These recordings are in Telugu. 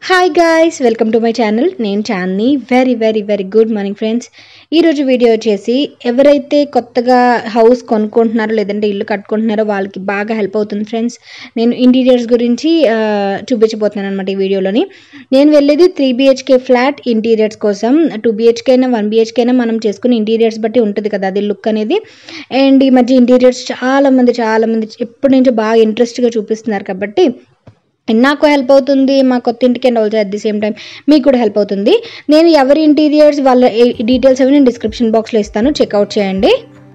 hi guys welcome to my channel నేను Chandini very very very good morning friends ఈరోజు వీడియో వచ్చేసి ఎవరైతే కొత్తగా హౌస్ కొనుక్కుంటున్నారో లేదంటే ఇల్లు కట్టుకుంటున్నారో వాళ్ళకి బాగా హెల్ప్ అవుతుంది ఫ్రెండ్స్ నేను ఇంటీరియర్స్ గురించి ఆ, చూపించబోతున్నాను అనమాట ఈ వీడియోలోని నేను వెళ్ళేది త్రీ బిహెచ్కే ఫ్లాట్ ఇంటీరియర్స్ కోసం టూ బిహెచ్కే అయినా వన్ బిహెచ్కే అయినా మనం చేసుకునే ఇంటీరియర్స్ బట్టి ఉంటుంది కదా అది లుక్ అనేది అండ్ ఈ మధ్య ఇంటీరియర్స్ చాలా మంది చాలా మంది ఎప్పటి నుంచో బాగా ఇంట్రెస్ట్గా చూపిస్తున్నారు కాబట్టి నాకు హెల్ప్ అవుతుంది మా కొత్త ఇంటికి and also at the same time మీకు కూడా హెల్ప్ అవుతుంది నేను ఎవరి ఇంటీరియర్స్ వాళ్ళ డీటెయిల్స్ అవి నేను డిస్క్రిప్షన్ బాక్స్లో ఇస్తాను చెక్అవుట్ చేయండి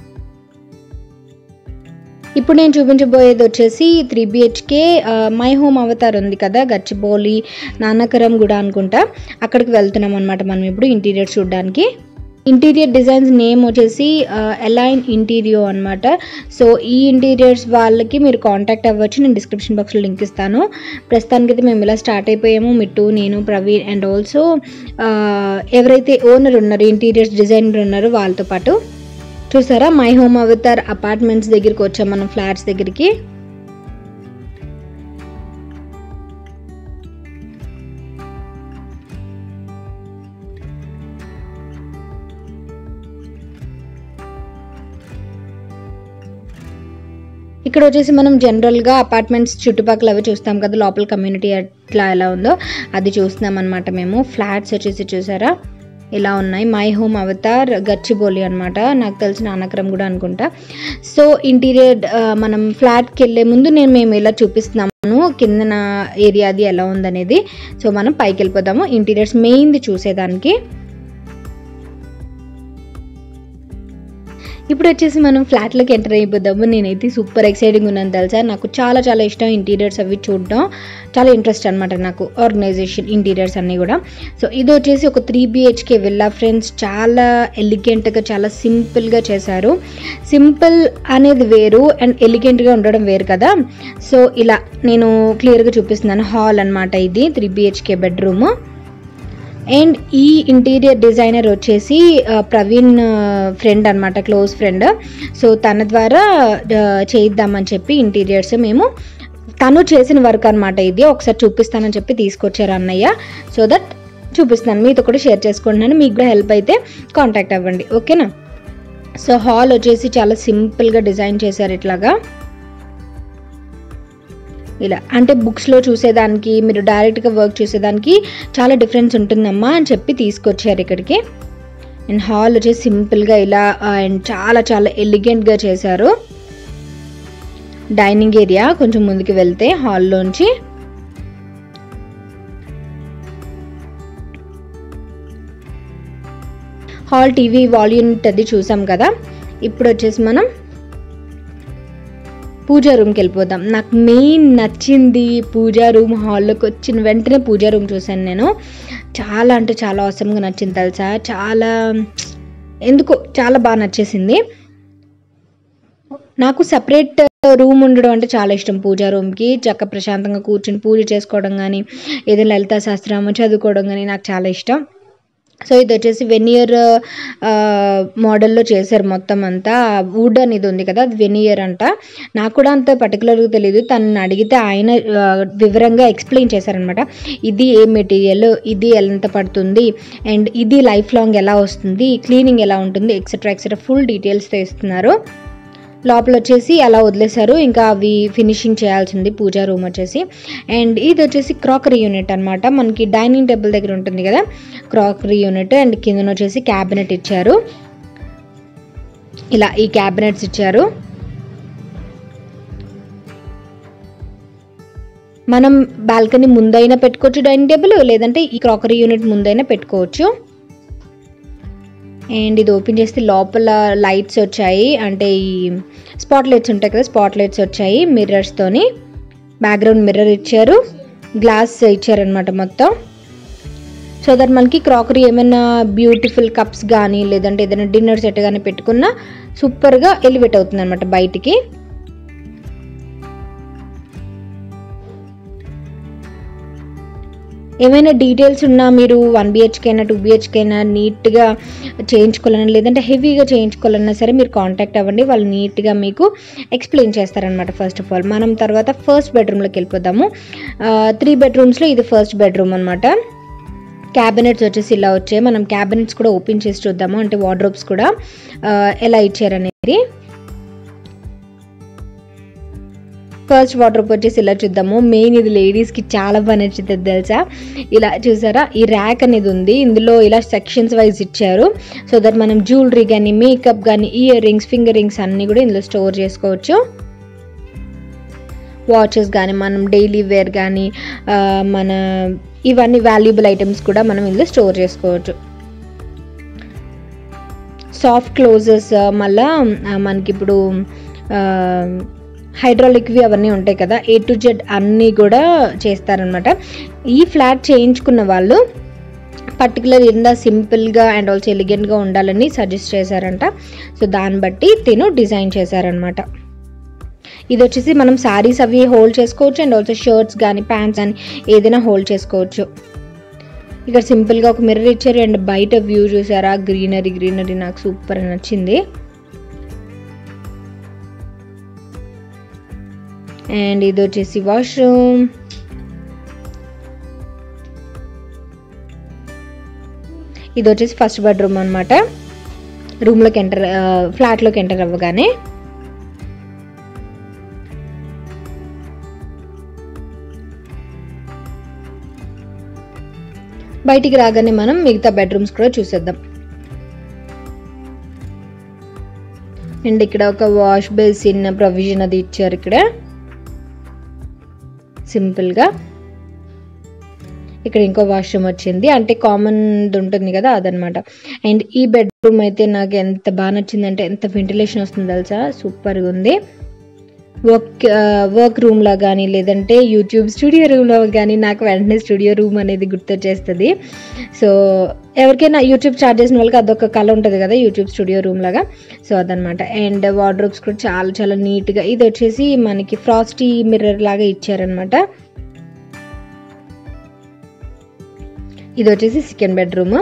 ఇప్పుడు నేను చూపించబోయేది వచ్చేసి three BHK my home avatar ఉంది కదా గచ్చిబౌలి నాన్నకరం కూడా అనుకుంటా అక్కడికి వెళ్తున్నాం అనమాట మనం ఇప్పుడు ఇంటీరియర్ చూడడానికి ఇంటీరియర్ డిజైన్స్ నేమ్ వచ్చేసి ఎలైన్ ఇంటీరియో అనమాట సో ఈ ఇంటీరియర్స్ వాళ్ళకి మీరు కాంటాక్ట్ అవ్వచ్చు నేను డిస్క్రిప్షన్ బాక్స్లో లింక్ ఇస్తాను ప్రస్తుతానికైతే మేము ఇలా స్టార్ట్ అయిపోయాము మిట్టు నేను ప్రవీణ్ అండ్ ఆల్సో ఎవరైతే ఓనర్ ఉన్నారు ఇంటీరియర్స్ డిజైనర్ ఉన్నారో వాళ్ళతో పాటు చూసారా మై హోమ్ అవతార్ అపార్ట్మెంట్స్ దగ్గరికి వచ్చాం మనం ఫ్లాట్స్ దగ్గరికి ఇక్కడ వచ్చేసి మనం జనరల్గా అపార్ట్మెంట్స్ చుట్టుపక్కల అవి చూస్తాం కదా లోపల కమ్యూనిటీ ఎట్లా ఎలా ఉందో అది చూస్తున్నాం అనమాట మేము ఫ్లాట్స్ వచ్చేసి చూసారా ఇలా ఉన్నాయి మై హోమ్ అవతార్ గచ్చిబౌలి అనమాట నాకు తెలిసిన నానక్రమ్ కూడా అనుకుంటా సో ఇంటీరియర్ మనం ఫ్లాట్కి వెళ్ళే ముందు నేను మేము ఇలా చూపిస్తున్నాము కిందన ఏరియా అది ఎలా ఉందనేది సో మనం పైకి వెళ్ళిపోదాము ఇంటీరియర్స్ మెయిన్ది చూసేదానికి ఇప్పుడు వచ్చేసి మనం ఫ్లాట్లోకి ఎంటర్ అయిపోదాము నేనైతే సూపర్ ఎక్సైటింగ్ ఉన్నాను తెలుసా నాకు చాలా చాలా ఇష్టం ఇంటీరియర్స్ అవి చూడడం చాలా ఇంట్రెస్ట్ అనమాట నాకు ఆర్గనైజేషన్ ఇంటీరియర్స్ అన్నీ కూడా సో ఇది వచ్చేసి ఒక త్రీ బిహెచ్కే విల్లా ఫ్రెండ్స్ చాలా ఎలిగెంట్గా చాలా సింపుల్గా చేశారు సింపుల్ అనేది వేరు అండ్ ఎలిగెంట్గా ఉండడం వేరు కదా సో ఇలా నేను క్లియర్గా చూపిస్తున్నాను హాల్ అనమాట ఇది త్రీ బిహెచ్కే బెడ్రూమ్ అండ్ ఈ ఇంటీరియర్ డిజైనర్ వచ్చేసి ఆ, ప్రవీణ్ ఫ్రెండ్ అనమాట క్లోజ్ ఫ్రెండ్ సో తన ద్వారా ఆ, చేయిద్దామని చెప్పి ఇంటీరియర్స్ మేము తను చేసిన వర్క్ అనమాట ఇది ఒకసారి చూపిస్తానని చెప్పి తీసుకొచ్చారు అన్నయ్య సో దట్ చూపిస్తాను మీతో కూడా షేర్ చేసుకుంటున్నాను మీకు కూడా హెల్ప్ అయితే కాంటాక్ట్ అవ్వండి ఓకేనా సో హాల్ వచ్చేసి చాలా సింపుల్గా డిజైన్ చేశారు ఇట్లాగా ఇలా అంటే బుక్స్లో చూసేదానికి మీరు డైరెక్ట్గా వర్క్ చూసేదానికి చాలా డిఫరెన్స్ ఉంటుందమ్మా అని చెప్పి తీసుకొచ్చారు ఇక్కడికి అండ్ హాల్ వచ్చేసి సింపుల్గా ఇలా అండ్ చాలా చాలా ఎలిగెంట్గా చేశారు డైనింగ్ ఏరియా కొంచెం ముందుకు వెళ్తే హాల్లోంచి హాల్ టీవీ వాల్యూనిట్ అది చూసాం కదా ఇప్పుడు వచ్చేసి మనం పూజా రూమ్కి వెళ్ళిపోదాం నాకు మెయిన్ నచ్చింది పూజా రూమ్ హాల్లోకి వచ్చిన వెంటనే పూజా రూమ్ చూశాను నేను చాలా అంటే చాలా అవసరంగా నచ్చింది తెలుసా చాలా ఎందుకో చాలా బాగా నచ్చేసింది నాకు సపరేట్ రూమ్ ఉండడం అంటే చాలా ఇష్టం పూజా రూమ్కి చక్క ప్రశాంతంగా కూర్చుని పూజ చేసుకోవడం కానీ ఏదైనా లలితా శాస్త్రం చదువుకోవడం కానీ నాకు చాలా ఇష్టం సో ఇది వచ్చేసి వెనియర్ మోడల్లో చేశారు మొత్తం అంతా వుడ్ అనేది ఉంది కదా అది వెనియర్ అంట నాకు కూడా అంత పర్టికులర్గా తెలియదు తనని అడిగితే ఆయన ఆ, వివరంగా ఎక్స్ప్లెయిన్ చేశారనమాట ఇది ఏ మెటీరియల్ ఇది ఎంత పడుతుంది అండ్ ఇది లైఫ్ లాంగ్ ఎలా వస్తుంది క్లీనింగ్ ఎలా ఉంటుంది ఎక్సెట్రా ఎక్సెట్రా ఫుల్ డీటెయిల్స్తో ఇస్తున్నారు లోపల వచ్చేసి అలా వదిలేశారు ఇంకా అవి ఫినిషింగ్ చేయాల్సింది పూజా రూమ్ వచ్చేసి అండ్ ఇది వచ్చేసి క్రాకరీ యూనిట్ అనమాట మనకి డైనింగ్ టేబుల్ దగ్గర ఉంటుంది కదా క్రాకరీ యూనిట్ అండ్ కిందన వచ్చేసి క్యాబినెట్ ఇచ్చారు ఇలా ఈ క్యాబినెట్స్ ఇచ్చారు మనం బాల్కనీ ముందైనా పెట్టుకోవచ్చు డైనింగ్ టేబుల్ లేదంటే ఈ క్రాకరీ యూనిట్ ముందైనా పెట్టుకోవచ్చు అండ్ ఇది ఓపెన్ చేస్తే లోపల లైట్స్ వచ్చాయి అంటే ఈ స్పాట్ లైట్స్ ఉంటాయి కదా స్పాట్ లైట్స్ వచ్చాయి మిర్రర్స్తోని బ్యాక్గ్రౌండ్ మిర్రర్ ఇచ్చారు గ్లాస్ ఇచ్చారనమాట మొత్తం సో దట్ మనకి క్రాకరీ ఏమైనా బ్యూటిఫుల్ కప్స్ కానీ లేదంటే ఏదైనా డిన్నర్ సెట్ కానీ పెట్టుకున్నా సూపర్గా ఎలివేట్ అవుతుంది అనమాట బయటికి ఏమైనా డీటెయిల్స్ ఉన్నా మీరు వన్ బిహెచ్కే అయినా టూ బిహెచ్కే అయినా నీట్గా చేయించుకోవాలన్నా లేదంటే హెవీగా చేయించుకోవాలన్నా సరే మీరు కాంటాక్ట్ అవ్వండి వాళ్ళు నీట్గా మీకు ఎక్స్ప్లెయిన్ చేస్తారనమాట ఫస్ట్ ఆఫ్ ఆల్ మనం తర్వాత ఫస్ట్ బెడ్రూమ్లోకి వెళ్ళిపోదాము త్రీ బెడ్రూమ్స్లో ఇది ఫస్ట్ బెడ్రూమ్ అనమాట క్యాబినెట్స్ వచ్చేసి ఇలా వచ్చాయి మనం క్యాబినెట్స్ కూడా ఓపెన్ చేసి చూద్దాము అంటే వార్డ్రోబ్స్ కూడా ఆ, ఎలా ఇచ్చారనేది ఫస్ట్ వాటర్ వచ్చేసి ఇలా చూద్దాము మెయిన్ ఇది లేడీస్కి చాలా బాగా నచ్చుతుంది తెలుసా ఇలా చూసారా ఈ ర్యాక్ అనేది ఉంది ఇందులో ఇలా సెక్షన్స్ వైజ్ ఇచ్చారు సో దట్ మనం జ్యువెలరీ కానీ మేకప్ కానీ ఇయర్ రింగ్స్ ఫింగర్ రింగ్స్ అన్నీ కూడా ఇందులో స్టోర్ చేసుకోవచ్చు వాచెస్ కానీ మనం డైలీ వేర్ కానీ ఆ, మన ఇవన్నీ వాల్యుబుల్ ఐటమ్స్ కూడా మనం ఇందులో స్టోర్ చేసుకోవచ్చు సాఫ్ట్ క్లోజెస్ మళ్ళా ఆ, మనకి ఇప్పుడు హైడ్రాలిక్వి అవన్నీ ఉంటాయి కదా ఏ టు జెడ్ అన్నీ కూడా చేస్తారనమాట ఈ ఫ్లాట్ చేయించుకున్న వాళ్ళు పర్టికులర్ ఇంత సింపుల్గా అండ్ ఆల్సో ఎలిగెంట్గా ఉండాలని సజెస్ట్ చేశారంట సో దాన్ని బట్టి తిను డిజైన్ చేశారనమాట ఇది వచ్చేసి మనం శారీస్ అవి హోల్డ్ చేసుకోవచ్చు అండ్ ఆల్సో షర్ట్స్ కానీ ప్యాంట్స్ కానీ ఏదైనా హోల్డ్ చేసుకోవచ్చు ఇక్కడ సింపుల్గా ఒక మిర్రర్ ఇచ్చారు అండ్ బయట వ్యూ చూసారా గ్రీనరీ గ్రీనరీ నాకు సూపర్ నచ్చింది అండ్ ఇది వచ్చేసి వాష్రూమ్ ఇది వచ్చేసి ఫస్ట్ బెడ్రూమ్ అనమాట రూమ్లోకి ఎంటర్ ఫ్లాట్లోకి ఎంటర్ అవ్వగానే బయటికి రాగానే మనం మిగతా బెడ్రూమ్స్ కూడా చూసేద్దాం అండ్ ఇక్కడ ఒక వాష్ బేసిన్ ప్రొవిజన్ అది ఇచ్చారు ఇక్కడ సింపుల్గా ఇక్కడ ఇంకో వాష్రూమ్ వచ్చింది అంటే కామన్ ఉంటుంది కదా అదనమాట అండ్ ఈ బెడ్రూమ్ అయితే నాకు ఎంత బాగా నచ్చిందంటే ఎంత వెంటిలేషన్ వస్తుంది తెలుసా సూపర్గా ఉంది వర్క్ వర్క్ రూమ్లో కానీ లేదంటే యూట్యూబ్ స్టూడియో రూమ్లో కానీ నాకు వెంటనే స్టూడియో రూమ్ అనేది గుర్తొచ్చేస్తుంది సో ఎవరికైనా యూట్యూబ్ స్టార్ట్ చేసిన వాళ్ళకి అదొక కళ ఉంటుంది కదా యూట్యూబ్ స్టూడియో రూమ్ లాగా సో అదనమాట అండ్ వార్డ్రోబ్స్ కూడా చాలా చాలా నీట్గా ఇది వచ్చేసి మనకి ఫ్రాస్టీ మిర్రర్ లాగా ఇచ్చారనమాట ఇది వచ్చేసి సెకండ్ బెడ్రూమ్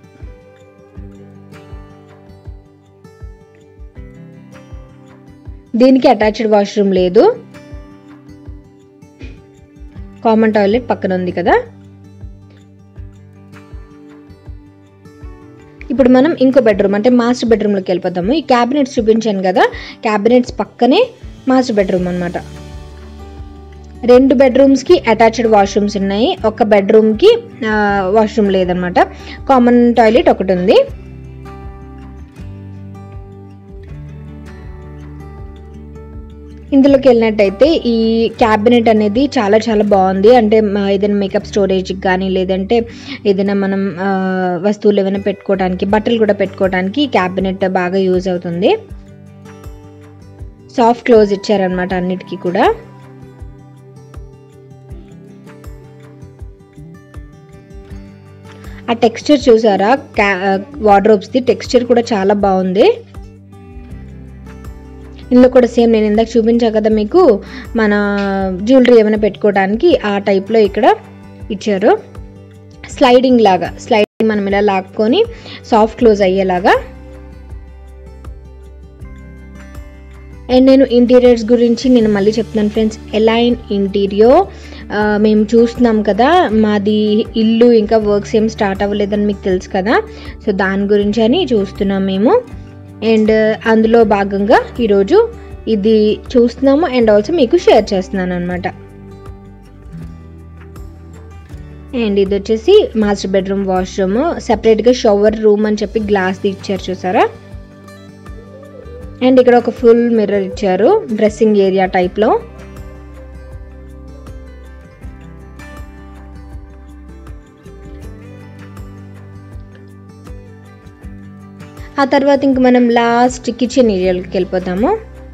దీనికి అటాచ్డ్ వాష్రూమ్ లేదు కామన్ టాయిలెట్ పక్కన ఉంది కదా ఇప్పుడు మనం ఇంకో బెడ్రూమ్ అంటే మాస్టర్ బెడ్రూమ్లోకి వెళ్ళిపోతాము ఈ క్యాబినెట్స్ చూపించాను కదా క్యాబినెట్స్ పక్కనే మాస్టర్ బెడ్రూమ్ అనమాట రెండు బెడ్రూమ్స్కి అటాచ్డ్ వాష్రూమ్స్ ఉన్నాయి ఒక బెడ్రూమ్కి వాష్రూమ్ లేదనమాట కామన్ టాయిలెట్ ఒకటి ఉంది ఇందులోకి వెళ్ళినట్టయితే ఈ క్యాబినెట్ అనేది చాలా చాలా బాగుంది అంటే మ- ఏదైనా మేకప్ స్టోరేజ్కి కానీ లేదంటే ఏదైనా మనం ఆ, వస్తువులు ఏమైనా పెట్టుకోవడానికి బట్టలు కూడా పెట్టుకోవడానికి ఈ క్యాబినెట్ బాగా యూజ్ అవుతుంది సాఫ్ట్ క్లోజ్ ఇచ్చారనమాట అన్నిటికీ కూడా ఆ టెక్స్చర్ చూసారా క్యా వార్డ్రోబ్స్ది టెక్స్చర్ కూడా చాలా బాగుంది ఇందులో కూడా సేమ్ నేను ఇందాక చూపించా కదా మీకు మన జ్యువెలరీ ఏమైనా పెట్టుకోవడానికి ఆ టైప్లో ఇక్కడ ఇచ్చారు స్లైడింగ్ లాగా స్లైడింగ్ మనం ఇలా లాక్కొని సాఫ్ట్ క్లోజ్ అయ్యేలాగా అండ్ నేను ఇంటీరియర్స్ గురించి నేను మళ్ళీ చెప్తున్నాను ఫ్రెండ్స్ ఎలైన్ ఇంటీరియో మేము చూస్తున్నాం కదా మాది ఇల్లు ఇంకా వర్క్స్ ఏం స్టార్ట్ అవ్వలేదని మీకు తెలుసు కదా సో దాని గురించి అని చూస్తున్నాం మేము అండ్ అందులో భాగంగా ఈరోజు ఇది చూస్తున్నాము అండ్ ఆల్సో మీకు షేర్ చేస్తున్నాను అనమాట అండ్ ఇది వచ్చేసి మాస్టర్ బెడ్రూమ్ వాష్రూమ్ సెపరేట్గా షవర్ రూమ్ అని చెప్పి గ్లాస్ ఇచ్చారు చూసారా అండ్ ఇక్కడ ఒక ఫుల్ మిర్రర్ ఇచ్చారు డ్రెస్సింగ్ ఏరియా టైప్లో ఆ తర్వాత ఇంక మనం లాస్ట్ కిచెన్ ఏరియాలోకి వెళ్ళిపోతాము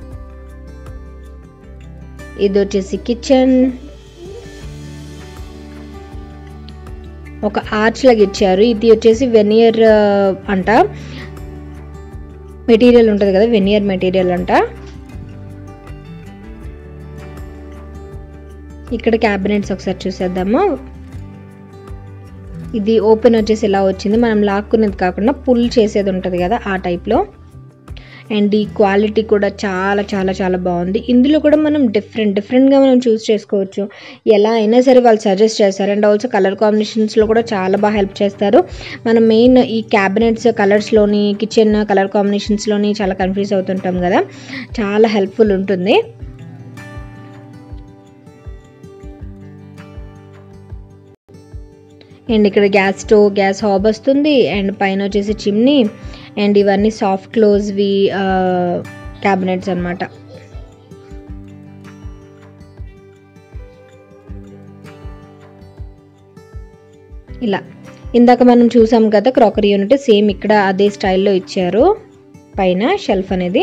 ఇది వచ్చేసి కిచెన్ ఒక ఆర్చ్ లాగా ఇచ్చారు ఇది వచ్చేసి వెనియర్ అంట మెటీరియల్ ఉంటుంది కదా వెనియర్ మెటీరియల్ అంట ఇక్కడ క్యాబినెట్స్ ఒకసారి చూసేద్దాము ఇది ఓపెన్ వచ్చేసి ఇలా వచ్చింది మనం లాక్కునేది కాకుండా పుల్ చేసేది ఉంటుంది కదా ఆ టైప్లో అండ్ ఈ క్వాలిటీ కూడా చాలా చాలా చాలా బాగుంది ఇందులో కూడా మనం డిఫరెంట్ డిఫరెంట్గా మనం చూస్ చేసుకోవచ్చు ఎలా అయినా సరే వాళ్ళు సజెస్ట్ చేస్తారు అండ్ ఆల్సో కలర్ కాంబినేషన్స్లో కూడా చాలా బాగా హెల్ప్ చేస్తారు మనం మెయిన్ ఈ క్యాబినెట్స్ కలర్స్లోని కిచెన్ కలర్ కాంబినేషన్స్లోని చాలా కన్ఫ్యూజ్ అవుతుంటాం కదా చాలా హెల్ప్ఫుల్ ఉంటుంది అండ్ ఇక్కడ గ్యాస్ స్టవ్ గ్యాస్ హాబ్ వస్తుంది అండ్ పైన వచ్చేసి చిమ్నీ అండ్ ఇవన్నీ సాఫ్ట్ క్లోజ్వి క్యాబినెట్స్ అనమాట ఇలా ఇందాక మనం చూసాం కదా క్రాకరీ యూనిట్ సేమ్ ఇక్కడ అదే స్టైల్లో ఇచ్చారు పైన షెల్ఫ్ అనేది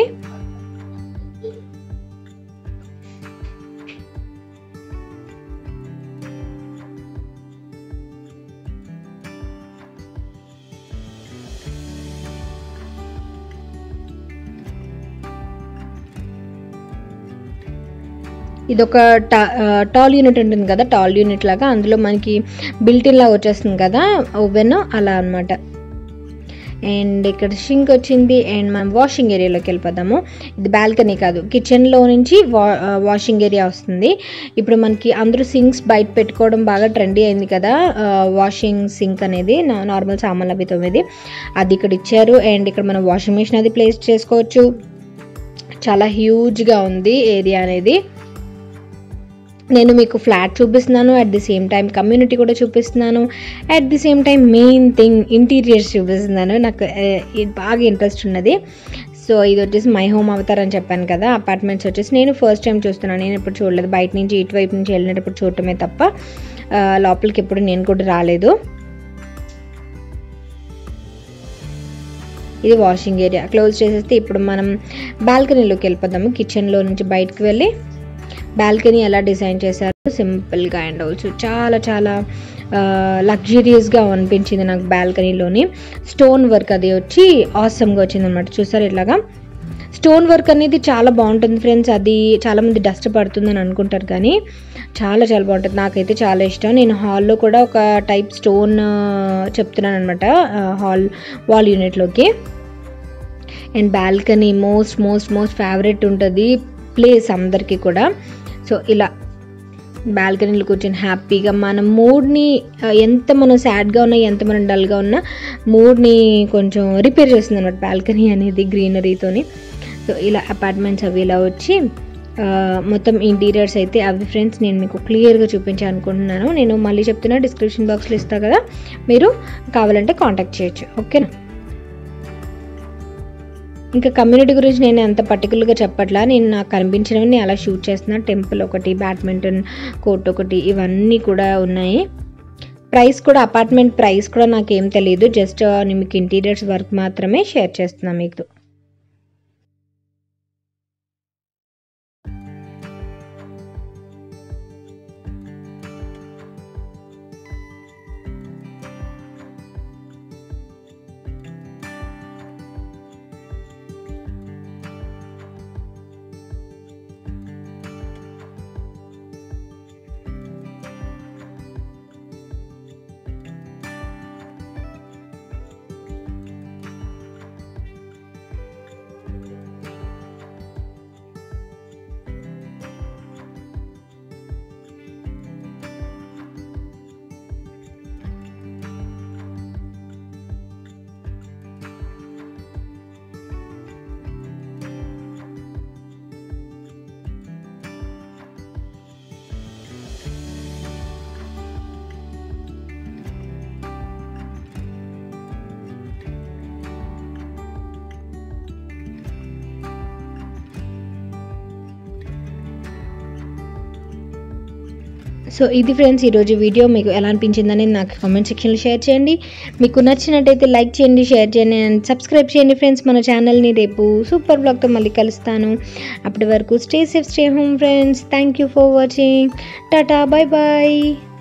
ఇదొక టా టాల్ యూనిట్ ఉంటుంది కదా టాల్ యూనిట్ లాగా అందులో మనకి బిల్టిన్ లాగా వచ్చేస్తుంది కదా ఓవెన్ అలా అనమాట అండ్ ఇక్కడ షింక్ వచ్చింది అండ్ మనం వాషింగ్ ఏరియాలోకి వెళ్ళిపోదాము ఇది బాల్కనీ కాదు కిచెన్లో నుంచి వా వాషింగ్ ఏరియా వస్తుంది ఇప్పుడు మనకి అందరూ సింక్స్ బయట పెట్టుకోవడం బాగా ట్రెండీ అయింది కదా వాషింగ్ సింక్ అనేది నార్మల్ సామాన్లు అవి తొమ్మిది అది ఇక్కడ ఇచ్చారు అండ్ ఇక్కడ మనం వాషింగ్ మిషన్ అది ప్లేస్ చేసుకోవచ్చు చాలా హ్యూజ్గా ఉంది ఏరియా అనేది నేను మీకు ఫ్లాట్ చూపిస్తున్నాను at the same time community కూడా చూపిస్తున్నాను at the same time main thing interiors చూపిస్తున్నాను నాకు ఇది బాగా ఇంట్రెస్ట్ ఉన్నది సో ఇది వచ్చేసి మై హోమ్ అవతార్ అని చెప్పాను కదా అపార్ట్మెంట్స్ వచ్చేసి నేను ఫస్ట్ టైం చూస్తున్నాను నేను ఎప్పుడు చూడలేదు బయట నుంచి ఇటువైపు నుంచి వెళ్ళినప్పుడు చూడటమే తప్ప లోపలికి ఎప్పుడు నేను కూడా రాలేదు ఇది వాషింగ్ ఏరియా క్లోజ్ చేసేస్తే ఇప్పుడు మనం బాల్కనీలోకి వెళ్ళిపోదాము కిచెన్లో నుంచి బయటకు వెళ్ళి బాల్కనీ ఎలా డిజైన్ చేశారు సింపుల్గా అండ్ ఆల్సో చాలా చాలా లగ్జరియస్గా అనిపించింది నాకు బాల్కనీలోని స్టోన్ వర్క్ అది వచ్చి ఆసమ్గా వచ్చింది అనమాట చూసారు ఇట్లాగా స్టోన్ వర్క్ అనేది చాలా బాగుంటుంది ఫ్రెండ్స్ అది చాలామంది డస్ట్ పడుతుందని అనుకుంటారు కానీ చాలా చాలా బాగుంటుంది నాకైతే చాలా ఇష్టం నేను హాల్లో కూడా ఒక టైప్ స్టోన్ చెప్తున్నాను అనమాట హాల్ వాల్ యూనిట్లోకి and balcony most most most favourite ఉంటుంది ప్లేస్ అందరికీ కూడా సో ఇలా బాల్కనీలో కూర్చొని హ్యాపీగా మన మూడ్ని ఎంత మనం సాడ్గా ఉన్నా ఎంత మనం డల్గా ఉన్నా మూడ్ని కొంచెం రిపేర్ చేస్తుంది అనమాట బాల్కనీ అనేది గ్రీనరీతోని సో ఇలా అపార్ట్మెంట్స్ అవి ఇలా వచ్చి మొత్తం ఇంటీరియర్స్ అయితే అవి ఫ్రెండ్స్ నేను మీకు క్లియర్గా చూపించాను అనుకుంటున్నాను నేను మళ్ళీ చెప్తున్నా డిస్క్రిప్షన్ బాక్స్లో ఇస్తా కదా మీరు కావాలంటే కాంటాక్ట్ చేయొచ్చు ఓకేనా ఇంకా కమ్యూనిటీ గురించి నేను అంత పర్టికులర్గా చెప్పట్లా నేను నాకు కనిపించినవి నేను అలా షూట్ చేస్తున్నా టెంపుల్ ఒకటి బ్యాడ్మింటన్ కోర్ట్ ఒకటి ఇవన్నీ కూడా ఉన్నాయి ప్రైస్ కూడా అపార్ట్మెంట్ ప్రైస్ కూడా నాకు ఏం తెలియదు జస్ట్ మీకు ఇంటీరియర్స్ వర్క్ మాత్రమే షేర్ చేస్తున్నా మీకు సో ఇది ఫ్రెండ్స్ ఈరోజు వీడియో మీకు ఎలా అనిపించిందని నాకు కామెంట్ సెక్షన్లో షేర్ చేయండి మీకు నచ్చినట్టయితే లైక్ చేయండి షేర్ చేయండి అండ్ సబ్స్క్రైబ్ చేయండి ఫ్రెండ్స్ మన ఛానల్ని రేపు సూపర్ బ్లాగ్తో మళ్ళీ కలుస్తాను అప్పటి వరకు stay safe stay home friends thank you for watching tata bye bye